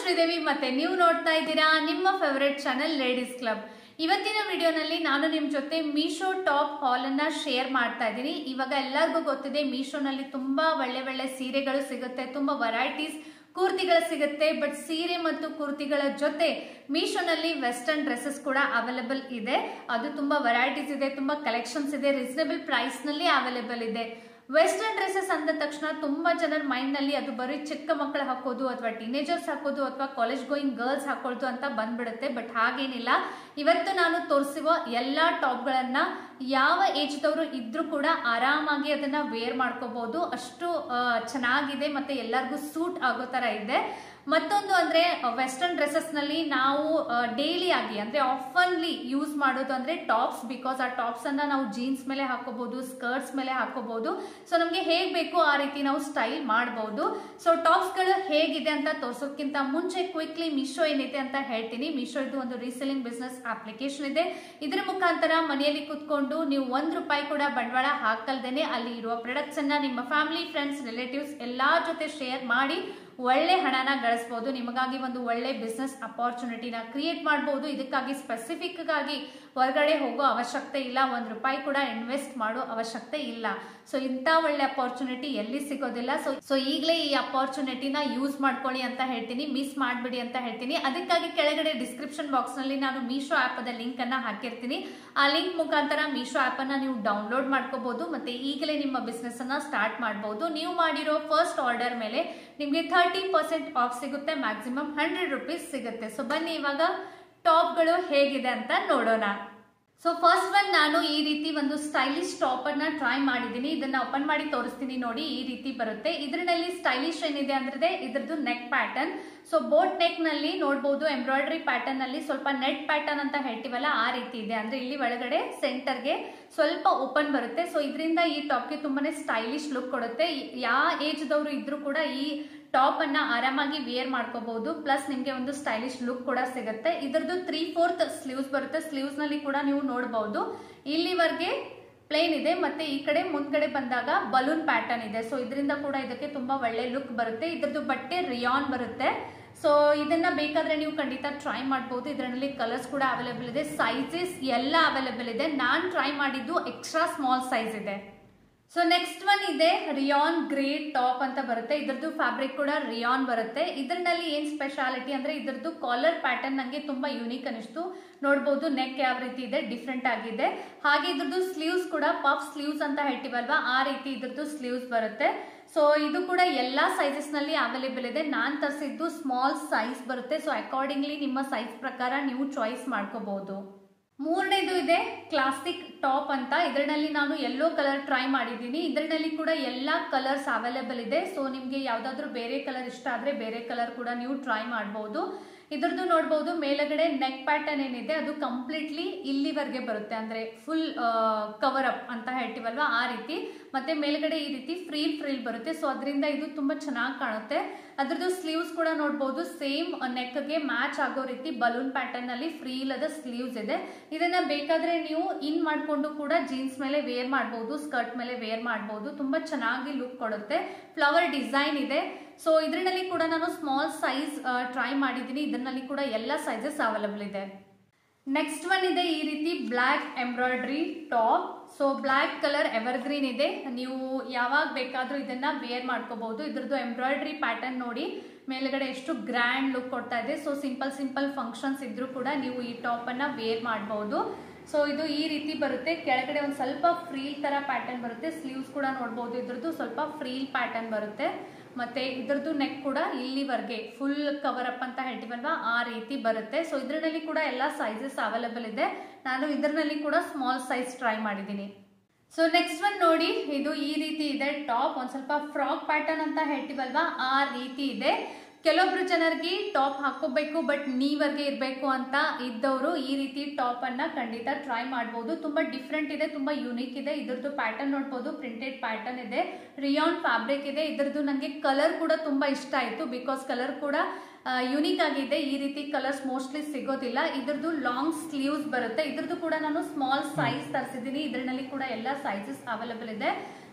ಶ್ರೀದೇವಿ ಮತ್ತೆ ನೀವು ನೋಡ್ತಾ ಇದ್ದೀರಾ ನಿಮ್ಮ ಫೇವರೆಟ್ ಚಾನೆಲ್ ಲೇಡೀಸ್ ಕ್ಲಬ್ ಇವತ್ತಿನ ವಿಡಿಯೋನಲ್ಲಿ ನಾನು ನಿಮ್ಮ ಜೊತೆ ಮೀಶೋ ಟಾಪ್ ಹಾಲ್ ಅನ್ನ ಶೇರ್ ಮಾಡ್ತಾ ಇದ್ದೀನಿ ಇವಾಗ ಎಲ್ಲರಿಗೂ ಗೊತ್ತಿದೆ ಮೀಶೋನಲ್ಲಿ ತುಂಬಾ ಒಳ್ಳೆ ಒಳ್ಳೆ ಸೀರೆಗಳು ಸಿಗುತ್ತೆ ತುಂಬಾ ವೆರೈಟೀಸ್ ಕುರ್ತಿಗಳು ಸಿಗುತ್ತೆ ಬಟ್ ಸೀರೆ ಮತ್ತು ಕುರ್ತಿಗಳ ಜೊತೆ ಮೀಶೋನಲ್ಲಿ ವೆಸ್ಟರ್ನ್ ಡ್ರೆಸ್ಸಸ್ ಕೂಡ ಅವೈಲೇಬಲ್ ಇದೆ ಅದು ತುಂಬಾ ವೆರೈಟೀಸ್ ಇದೆ ತುಂಬಾ ಕಲೆಕ್ಷನ್ಸ್ ಇದೆ ರೀಸನಬಲ್ ಪ್ರೈಸ್ ನಲ್ಲಿ ಅವೈಲೇಬಲ್ ಇದೆ ವೆಸ್ಟರ್ನ್ ಡ್ರೆಸ್ಸಸ್ ಅಂದ ತಕ್ಷಣ ತುಂಬಾ ಜನರ ಮೈಂಡ್ ನಲ್ಲಿ ಅದು ಬರೀ ಚಿಕ್ಕ ಮಕ್ಕಳು ಹಾಕೋದು ಅಥವಾ ಟೀನೇಜರ್ಸ್ ಹಾಕೋದು ಅಥವಾ ಕಾಲೇಜ್ ಗೋಯಿಂಗ್ ಗರ್ಲ್ಸ್ ಹಾಕೊಳ್ಳೋದು ಅಂತ ಬಂದ್ಬಿಡುತ್ತೆ ಬಟ್ ಹಾಗೇನಿಲ್ಲ ಇವತ್ತು ನಾನು ತೋರಿಸುವ ಎಲ್ಲಾ ಟಾಪ್ ಗಳನ್ನ ಯಾವ ಏಜ್ ದವರು ಇದ್ರೂ ಕೂಡ ಆರಾಮಾಗಿ ಅದನ್ನ ವೇರ್ ಮಾಡ್ಕೋಬಹುದು ಅಷ್ಟು ಆ, ಚೆನ್ನಾಗಿದೆ ಮತ್ತೆ ಎಲ್ಲರಿಗೂ ಸೂಟ್ ಆಗೋ ತರ ಇದೆ ಮತ್ತೊಂದು ಅಂದ್ರೆ ವೆಸ್ಟರ್ನ್ ಡ್ರೆಸ್ಸಸ್ ನಲ್ಲಿ ನಾವು ಡೈಲಿ ಆಗಿ ಅಂದ್ರೆ ಆಫನ್ಲಿ ಯೂಸ್ ಮಾಡೋದು ಅಂದ್ರೆ ಟಾಪ್ಸ್ ಬಿಕಾಸ್ ಆ ಟಾಪ್ಸ್ ಅನ್ನ ನಾವು ಜೀನ್ಸ್ ಮೇಲೆ ಹಾಕೋಬಹುದು ಸ್ಕರ್ಟ್ಸ್ ಮೇಲೆ ಹಾಕೋಬಹುದು ಸೊ ನಮ್ಗೆ ಹೇಗ್ ಬೇಕು ಆ ರೀತಿ ನಾವು ಸ್ಟೈಲ್ ಮಾಡಬಹುದು ಸೊ ಟಾಪ್ಸ್ ಗಳು ಹೇಗಿದೆ ಅಂತ ತೋರ್ಸೋಕ್ಕಿಂತ ಮುಂಚೆ ಕ್ವಿಕ್ಲಿ ಮಿಶೋ ಏನಿದೆ ಅಂತ ಹೇಳ್ತೀನಿ ಮಿಶೋ ಇದು ಒಂದು ರೀಸೆಲಿಂಗ್ ಬಿಸ್ನೆಸ್ ಅಪ್ಲಿಕೇಶನ್ ಇದೆ ಇದರ ಮುಖಾಂತರ ಮನೆಯಲ್ಲಿ ಕುತ್ಕೊಂಡು ನೀವು ಒಂದ್ ರೂಪಾಯಿ ಕೂಡ ಬಂಡವಾಳ ಹಾಕಲ್ದೇನೆ ಅಲ್ಲಿ ಇರುವ ಪ್ರಾಡಕ್ಟ್ಸ್ ಅನ್ನ ನಿಮ್ಮ ಫ್ಯಾಮಿಲಿ ಫ್ರೆಂಡ್ಸ್ ರಿಲೇಟಿವ್ಸ್ ಎಲ್ಲಾ ಜೊತೆ ಶೇರ್ ಮಾಡಿ ಒಳ್ಳೆ ಹಣನ ಗಳಿಸಬಹುದು ನಿಮಗಾಗಿ ಒಂದು ಒಳ್ಳೆ ಬಿಸ್ನೆಸ್ ಅಪಾರ್ಚುನಿಟಿನ ಕ್ರಿಯೇಟ್ ಮಾಡಬಹುದು ಇದಕ್ಕಾಗಿ ಸ್ಪೆಸಿಫಿಕ್ ಆಗಿ ಹೊರಗಡೆ ಹೋಗೋ ಅವಶ್ಯಕತೆ ಇಲ್ಲ ಒಂದ್ ರೂಪಾಯಿ ಕೂಡ ಇನ್ವೆಸ್ಟ್ ಮಾಡೋ ಅವಶ್ಯಕತೆ ಇಲ್ಲ ಸೊ ಇಂಥ ಒಳ್ಳೆ ಅಪಾರ್ಚುನಿಟಿ ಎಲ್ಲಿ ಸಿಗೋದಿಲ್ಲ ಸೊ ಸೊ ಈಗಲೇ ಈ ಅಪಾರ್ಚುನಿಟಿನ ಯೂಸ್ ಮಾಡ್ಕೊಳ್ಳಿ ಅಂತ ಹೇಳ್ತೀನಿ ಮಿಸ್ ಮಾಡ್ಬಿಡಿ ಅಂತ ಹೇಳ್ತೀನಿ ಅದಕ್ಕಾಗಿ ಕೆಳಗಡೆ ಡಿಸ್ಕ್ರಿಪ್ಷನ್ ಬಾಕ್ಸ್ ನಲ್ಲಿ ನಾನು ಮೀಶೋ ಆಪ್ ಅದ ಲಿಂಕ್ ಅನ್ನ ಹಾಕಿರ್ತೀನಿ ಆ ಲಿಂಕ್ ಮುಖಾಂತರ ಮೀಶೋ ಆಪ್ ಅನ್ನ ನೀವು ಡೌನ್ಲೋಡ್ ಮಾಡ್ಕೋಬಹುದು ಮತ್ತೆ ಈಗಲೇ ನಿಮ್ಮ ಬಿಸ್ನೆಸ್ ಅನ್ನ ಸ್ಟಾರ್ಟ್ ಮಾಡಬಹುದು ನೀವು ಮಾಡಿರೋ ಫಸ್ಟ್ ಆರ್ಡರ್ ಮೇಲೆ ನಿಮಗೆ ಥರ್ಟಿ ಪರ್ಸೆಂಟ್ ಆಫ್ ಸಿಗುತ್ತೆ ಮ್ಯಾಕ್ಸಿಮಮ್ ಹಂಡ್ರೆಡ್ ರುಪೀಸ್ ಸಿಗುತ್ತೆ ಸೊ ಬನ್ನಿ ಇವಾಗ ಟಾಪ್ಗಳು ಹೇಗಿದೆ ಅಂತ ನೋಡೋಣ ಸೊ ಫಸ್ಟ್ ಒನ್ ನಾನು ಈ ರೀತಿ ಒಂದು ಸ್ಟೈಲಿಶ್ ಟಾಪ್ ಅನ್ನ ಟ್ರೈ ಮಾಡಿದ್ದೀನಿ ಇದನ್ನ ಓಪನ್ ಮಾಡಿ ತೋರಿಸ್ತೀನಿ ನೋಡಿ ಈ ರೀತಿ ಬರುತ್ತೆ ಇದರಲ್ಲಿ ಸ್ಟೈಲಿಶ್ ಏನಿದೆ ಅಂದ್ರೆ ಇದ್ರದ್ದು neck pattern so boat neck ನಲ್ಲಿ ನೋಡಬಹುದು ಎಂಬ್ರಾಯ್ಡರಿ ಪ್ಯಾಟರ್ನ್ ಅಲ್ಲಿ ಸ್ವಲ್ಪ ನೆಟ್ ಪ್ಯಾಟರ್ನ್ ಅಂತ ಹೇಳ್ತೀವಲ್ಲ ಆ ರೀತಿ ಇದೆ ಅಂದ್ರೆ ಇಲ್ಲಿ ಒಳಗಡೆ ಸೆಂಟರ್ಗೆ ಸ್ವಲ್ಪ ಓಪನ್ ಬರುತ್ತೆ ಸೊ ಇದರಿಂದ ಈ ಟಾಪ್ಗೆ ತುಂಬಾನೇ ಸ್ಟೈಲಿಶ್ ಲುಕ್ ಕೊಡುತ್ತೆ ಯಾವ ಏಜ್ ದವರು ಇದ್ರೂ ಕೂಡ ಈ ಟಾಪ್ ಅನ್ನ ಆರಾಮಾಗಿ ವೇರ್ ಮಾಡ್ಕೋಬಹುದು ಪ್ಲಸ್ ನಿಮ್ಗೆ ಒಂದು ಸ್ಟೈಲಿಶ್ ಲುಕ್ ಕೂಡ ಸಿಗುತ್ತೆ ಇದ್ರದ್ದು ತ್ರೀ ಫೋರ್ತ್ ಸ್ಲೀವ್ಸ್ ಬರುತ್ತೆ ಸ್ಲೀವ್ಸ್ ನಲ್ಲಿ ಕೂಡ ನೀವು ನೋಡಬಹುದು ಇಲ್ಲಿವರೆಗೆ ಪ್ಲೇನ್ ಇದೆ ಮತ್ತೆ ಈ ಕಡೆ ಮುಂದ್ಗಡೆ ಬಂದಾಗ ಬಲೂನ್ ಪ್ಯಾಟರ್ನ್ ಇದೆ ಸೊ ಇದರಿಂದ ಕೂಡ ಇದಕ್ಕೆ ತುಂಬಾ ಒಳ್ಳೆ ಲುಕ್ ಬರುತ್ತೆ ಇದ್ರದ್ದು ಬಟ್ಟೆ ರಿಯಾನ್ ಬರುತ್ತೆ ಸೊ ಇದನ್ನ ಬೇಕಾದ್ರೆ ನೀವು ಖಂಡಿತ ಟ್ರೈ ಮಾಡಬಹುದು ಇದರಲ್ಲಿ ಕಲರ್ಸ್ ಕೂಡ ಅವೈಲೇಬಲ್ ಇದೆ ಸೈಜಸ್ ಎಲ್ಲ ಅವೈಲೇಬಲ್ ಇದೆ ನಾನ್ ಟ್ರೈ ಮಾಡಿದ್ದು ಎಕ್ಸ್ಟ್ರಾ ಸ್ಮಾಲ್ ಸೈಜ್ ಇದೆ ಸೊ ನೆಕ್ಸ್ಟ್ ಒನ್ ಇದೆ ರಿಯಾನ್ ಗ್ರೇ ಟಾಪ್ ಅಂತ ಬರುತ್ತೆ ಇದ್ರದ್ದು ಫ್ಯಾಬ್ರಿಕ್ ಕೂಡ ರಿಯಾನ್ ಬರುತ್ತೆ ಇದರಲ್ಲಿ ಏನ್ ಸ್ಪೆಷಾಲಿಟಿ ಅಂದ್ರೆ ಇದ್ರದ್ದು ಕಾಲರ್ ಪ್ಯಾಟರ್ನ್ ನಂಗೆ ತುಂಬಾ ಯೂನಿಕ್ ಅನಿಸ್ತು ನೋಡಬಹುದು ನೆಕ್ ಯಾವ ರೀತಿ ಇದೆ ಡಿಫ್ರೆಂಟ್ ಆಗಿದೆ ಹಾಗೆ ಇದ್ರದ್ದು ಸ್ಲೀವ್ಸ್ ಕೂಡ ಪಫ್ ಸ್ಲೀವ್ಸ್ ಅಂತ ಹೇಳ್ತೀವಲ್ವಾ ಆ ರೀತಿ ಇದ್ರದ್ದು ಸ್ಲೀವ್ಸ್ ಬರುತ್ತೆ ಸೊ ಇದು ಕೂಡ ಎಲ್ಲಾ ಸೈಜಸ್ ನಲ್ಲಿ ಅವೈಲೇಬಲ್ ಇದೆ ನಾನ್ ತರಿಸಿದ್ದು ಸ್ಮಾಲ್ ಸೈಜ್ ಬರುತ್ತೆ ಸೊ ಅಕಾರ್ಡಿಂಗ್ಲಿ ನಿಮ್ಮ ಸೈಜ್ ಪ್ರಕಾರ ನೀವು ಚಾಯ್ಸ್ ಮಾಡ್ಕೋಬಹುದು ಮೂರನೇದು ಇದೆ ಕ್ಲಾಸಿಕ್ ಟಾಪ್ ಅಂತ ಇದರಲ್ಲಿ ನಾನು ಯೆಲ್ಲೋ ಕಲರ್ ಟ್ರೈ ಮಾಡಿದ್ದೀನಿ ಇದರಲ್ಲಿ ಕೂಡ ಎಲ್ಲಾ ಕಲರ್ಸ್ ಅವೈಲೇಬಲ್ ಇದೆ ಸೊ ನಿಮ್ಗೆ ಯಾವ್ದಾದ್ರು ಬೇರೆ ಕಲರ್ ಇಷ್ಟ ಆದ್ರೆ ಬೇರೆ ಕಲರ್ ಕೂಡ ನೀವು ಟ್ರೈ ಮಾಡಬಹುದು ಇದ್ರದ್ದು ನೋಡಬಹುದು ಮೇಲಗಡೆ ನೆಕ್ ಪ್ಯಾಟರ್ನ್ ಏನಿದೆ ಅದು ಕಂಪ್ಲೀಟ್ಲಿ ಇಲ್ಲಿವರೆಗೆ ಬರುತ್ತೆ ಅಂದ್ರೆ ಫುಲ್ ಕವರ್ ಅಪ್ ಅಂತ ಹೇಳ್ತೀವಲ್ವಾ ಆ ರೀತಿ ಮತ್ತೆ ಮೇಲ್ಗಡೆ ಈ ರೀತಿ ಫ್ರೀಲ್ ಫ್ರೀಲ್ ಬರುತ್ತೆ ಸೊ ಅದರಿಂದ ಇದು ತುಂಬಾ ಚೆನ್ನಾಗಿ ಕಾಣುತ್ತೆ ಅದ್ರದ್ದು ಸ್ಲೀವ್ಸ್ ಕೂಡ ನೋಡಬಹುದು ಸೇಮ್ ನೆಕ್ಗೆ ಮ್ಯಾಚ್ ಆಗೋ ರೀತಿ ಬಲೂನ್ ಪ್ಯಾಟರ್ನ್ ಅಲ್ಲಿ ಫ್ರೀಲ್ ಅದ ಸ್ಲೀವ್ಸ್ ಇದೆ ಇದನ್ನ ಬೇಕಾದ್ರೆ ನೀವು ಇನ್ ಮಾಡ್ಕೊಂಡು ಕೂಡ ಜೀನ್ಸ್ ಮೇಲೆ ವೇರ್ ಮಾಡಬಹುದು ಸ್ಕರ್ಟ್ ಮೇಲೆ ವೇರ್ ಮಾಡಬಹುದು ತುಂಬಾ ಚೆನ್ನಾಗಿ ಲುಕ್ ಕೊಡುತ್ತೆ ಫ್ಲವರ್ ಡಿಸೈನ್ ಇದೆ ಸೊ ಇದರಲ್ಲಿ ಕೂಡ ನಾನು ಸ್ಮಾಲ್ ಸೈಜ್ ಟ್ರೈ ಮಾಡಿದ್ದೀನಿ ಇದರಲ್ಲಿ ಕೂಡ ಎಲ್ಲ ಸೈಜಸ್ ಅವೈಲಬಲ್ ಇದೆ ನೆಕ್ಸ್ಟ್ ಒನ್ ಇದೆ ಈ ರೀತಿ black embroidery top so black colour evergreen ಇದೆ ನೀವು ಯಾವಾಗ ಬೇಕಾದ್ರೂ ಇದನ್ನ ವೇರ್ ಮಾಡ್ಕೋಬಹುದು ಇದ್ರದ್ದು ಎಂಬ್ರಾಯ್ಡ್ರಿ ಪ್ಯಾಟರ್ನ್ ನೋಡಿ ಮೇಲ್ಗಡೆ ಎಷ್ಟು ಗ್ರ್ಯಾಂಡ್ ಲುಕ್ ಕೊಡ್ತಾ ಇದೆ ಸೊ ಸಿಂಪಲ್ ಸಿಂಪಲ್ ಫಂಕ್ಷನ್ಸ್ ಇದ್ರೂ ಕೂಡ ನೀವು ಈ ಟಾಪ್ ಅನ್ನ ವೇರ್ ಮಾಡಬಹುದು ಸೊ ಇದು ಈ ರೀತಿ ಬರುತ್ತೆ ಕೆಳಗಡೆ ಒಂದು ಸ್ವಲ್ಪ ಫ್ರೀಲ್ ತರ ಪ್ಯಾಟರ್ನ್ ಬರುತ್ತೆ ಸ್ಲೀವ್ಸ್ ಕೂಡ ನೋಡಬಹುದು ಇದ್ರದ್ದು ಸ್ವಲ್ಪ ಫ್ರೀಲ್ ಪ್ಯಾಟರ್ನ್ ಬರುತ್ತೆ ಮತ್ತೆ ಇದ್ರದ್ದು ನೆಕ್ ಕೂಡ ಇಲ್ಲಿವರೆಗೆ ಫುಲ್ ಕವರ್ ಅಪ್ ಅಂತ ಹೇಳ್ತೀವಲ್ವಾ ಆ ರೀತಿ ಬರುತ್ತೆ ಸೊ ಇದರಲ್ಲಿ ಕೂಡ ಎಲ್ಲ ಸೈಜಸ್ ಅವೈಲೇಬಲ್ ಇದೆ ನಾನು ಇದರಲ್ಲಿ ಕೂಡ ಸ್ಮಾಲ್ ಸೈಜ್ ಟ್ರೈ ಮಾಡಿದ್ದೀನಿ ಸೊ ನೆಕ್ಸ್ಟ್ ಒನ್ ನೋಡಿ ಇದು ಈ ರೀತಿ ಇದೆ ಟಾಪ್ ಒಂದ್ ಸ್ವಲ್ಪ ಫ್ರಾಕ್ ಪ್ಯಾಟರ್ನ್ ಅಂತ ಹೇಳ್ತೀವಲ್ವಾ ಆ ರೀತಿ ಇದೆ ಕೆಲವೊಬ್ರು ಜನರಿಗೆ ಟಾಪ್ ಹಾಕೋಬೇಕು ಬಟ್ ನೀವರ್ಗೆ ಇರಬೇಕು ಅಂತ ಇದ್ದವರು ಈ ರೀತಿ ಟಾಪ್ ಅನ್ನ ಖಂಡಿತ ಟ್ರೈ ಮಾಡಬಹುದು ತುಂಬಾ ಡಿಫ್ರೆಂಟ್ ಇದೆ ತುಂಬಾ ಯೂನಿಕ್ ಇದೆ ಇದ್ರದ್ದು ಪ್ಯಾಟರ್ನ್ ನೋಡ್ಬೋದು ಪ್ರಿಂಟೆಡ್ ಪ್ಯಾಟರ್ನ್ ಇದೆ ರಿಯಾನ್ ಫ್ಯಾಬ್ರಿಕ್ ಇದೆ ಇದ್ರದ್ದು ನನಗೆ ಕಲರ್ ಕೂಡ ತುಂಬಾ ಇಷ್ಟ ಆಯ್ತು ಬಿಕಾಸ್ ಕಲರ್ ಕೂಡ ಯುನಿಕ್ ಆಗಿದೆ ಈ ರೀತಿ ಕಲರ್ಸ್ ಮೋಸ್ಟ್ಲಿ ಸಿಗೋದಿಲ್ಲ ಇದ್ರದ್ದು ಲಾಂಗ್ ಸ್ಲೀವ್ಸ್ ಬರುತ್ತೆ ಇದ್ರದ್ದು ಕೂಡ ನಾನು ಸ್ಮಾಲ್ ಸೈಜ್ ತರಿಸಿದ್ದೀನಿ ಇದರಲ್ಲಿ ಕೂಡ ಎಲ್ಲ ಸೈಜಸ್ ಅವೈಲೇಬಲ್ ಇದೆ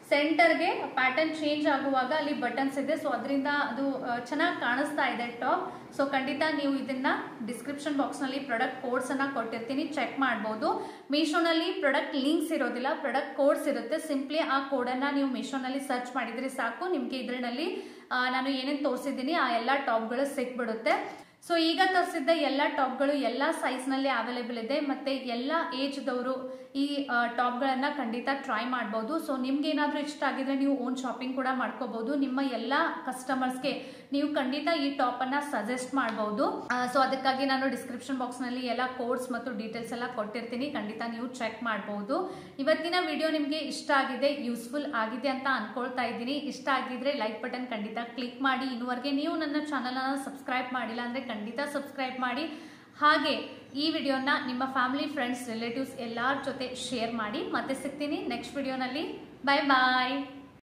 ಸೆಂಟರ್ಗೆ ಪ್ಯಾಟರ್ನ್ ಚೇಂಜ್ ಆಗುವಾಗ ಅಲ್ಲಿ ಬಟನ್ಸ್ ಇದೆ ಸೊ ಅದರಿಂದ ಅದು ಚೆನ್ನಾಗಿ ಕಾಣಿಸ್ತಾ ಇದೆ ಟಾಪ್ ಸೊ ಖಂಡಿತ ನೀವು ಇದನ್ನ ಡಿಸ್ಕ್ರಿಪ್ಷನ್ ಬಾಕ್ಸ್ನಲ್ಲಿ ಪ್ರಾಡಕ್ಟ್ ಕೋಡ್ಸ್ ಅನ್ನ ಕೊಟ್ಟಿರ್ತೀನಿ ಚೆಕ್ ಮಾಡ್ಬೋದು ಮೀಶೋನಲ್ಲಿ ಪ್ರಾಡಕ್ಟ್ ಲಿಂಕ್ಸ್ ಇರೋದಿಲ್ಲ ಪ್ರಾಡಕ್ಟ್ ಕೋಡ್ಸ್ ಇರುತ್ತೆ ಸಿಂಪ್ಲಿ ಆ ಕೋಡನ್ನು ನೀವು ಮೀಶೋನಲ್ಲಿ ಸರ್ಚ್ ಮಾಡಿದ್ರೆ ಸಾಕು ನಿಮಗೆ ಇದರಲ್ಲಿ ನಾನು ಏನೇನು ತೋರಿಸಿದ್ದೀನಿ ಆ ಎಲ್ಲ ಟಾಪ್ಗಳು ಸಿಕ್ಬಿಡುತ್ತೆ ಸೊ ಈಗ ತೋರಿಸಿದ್ದ ಎಲ್ಲ ಟಾಪ್ಗಳು ಎಲ್ಲ ಸೈಜ್ನಲ್ಲಿ ಅವೈಲೇಬಲ್ ಇದೆ ಮತ್ತೆ ಎಲ್ಲ ಏಜ್ದವರು ಈ ಟಾಪ್ಗಳನ್ನು ಖಂಡಿತ ಟ್ರೈ ಮಾಡ್ಬೋದು ಸೊ ನಿಮ್ಗೆ ಏನಾದರೂ ಇಷ್ಟ ಆಗಿದ್ರೆ ನೀವು ಓನ್ ಶಾಪಿಂಗ್ ಕೂಡ ಮಾಡ್ಕೋಬಹುದು ನಿಮ್ಮ ಎಲ್ಲ ಕಸ್ಟಮರ್ಸ್ಗೆ ನೀವು ಖಂಡಿತ ಈ ಟಾಪನ್ನು ಸಜೆಸ್ಟ್ ಮಾಡ್ಬೋದು ಸೊ ಅದಕ್ಕಾಗಿ ನಾನು ಡಿಸ್ಕ್ರಿಪ್ಷನ್ ಬಾಕ್ಸ್ನಲ್ಲಿ ಎಲ್ಲ ಕೋಡ್ಸ್ ಮತ್ತು ಡೀಟೇಲ್ಸ್ ಎಲ್ಲ ಕೊಟ್ಟಿರ್ತೀನಿ ಖಂಡಿತ ನೀವು ಚೆಕ್ ಮಾಡ್ಬೋದು ಇವತ್ತಿನ ವಿಡಿಯೋ ನಿಮಗೆ ಇಷ್ಟ ಆಗಿದೆ ಯೂಸ್ಫುಲ್ ಆಗಿದೆ ಅಂತ ಅನ್ಕೊಳ್ತಾ ಇದ್ದೀನಿ ಇಷ್ಟ ಆಗಿದ್ರೆ ಲೈಕ್ ಬಟನ್ ಖಂಡಿತ ಕ್ಲಿಕ್ ಮಾಡಿ ಇನ್ನುವರೆಗೆ ನೀವು ನನ್ನ ಚಾನಲನ್ನು ಸಬ್ಸ್ಕ್ರೈಬ್ ಮಾಡಿಲ್ಲ ಅಂದರೆ ಖಂಡಿತ ಸಬ್ಸ್ಕ್ರೈಬ್ ಮಾಡಿ ಹಾಗೆ ಈ ವಿಡಿಯೋನ ನಿಮ್ಮ ಫ್ಯಾಮಿಲಿ ಫ್ರೆಂಡ್ಸ್ ರಿಲೇಟಿವ್ಸ್ ಎಲ್ಲರ ಜೊತೆ ಶೇರ್ ಮಾಡಿ ಮತ್ತೆ ಸಿಗ್ತೀನಿ ನೆಕ್ಸ್ಟ್ ವಿಡಿಯೋನಲ್ಲಿ ಬಾಯ್ ಬಾಯ್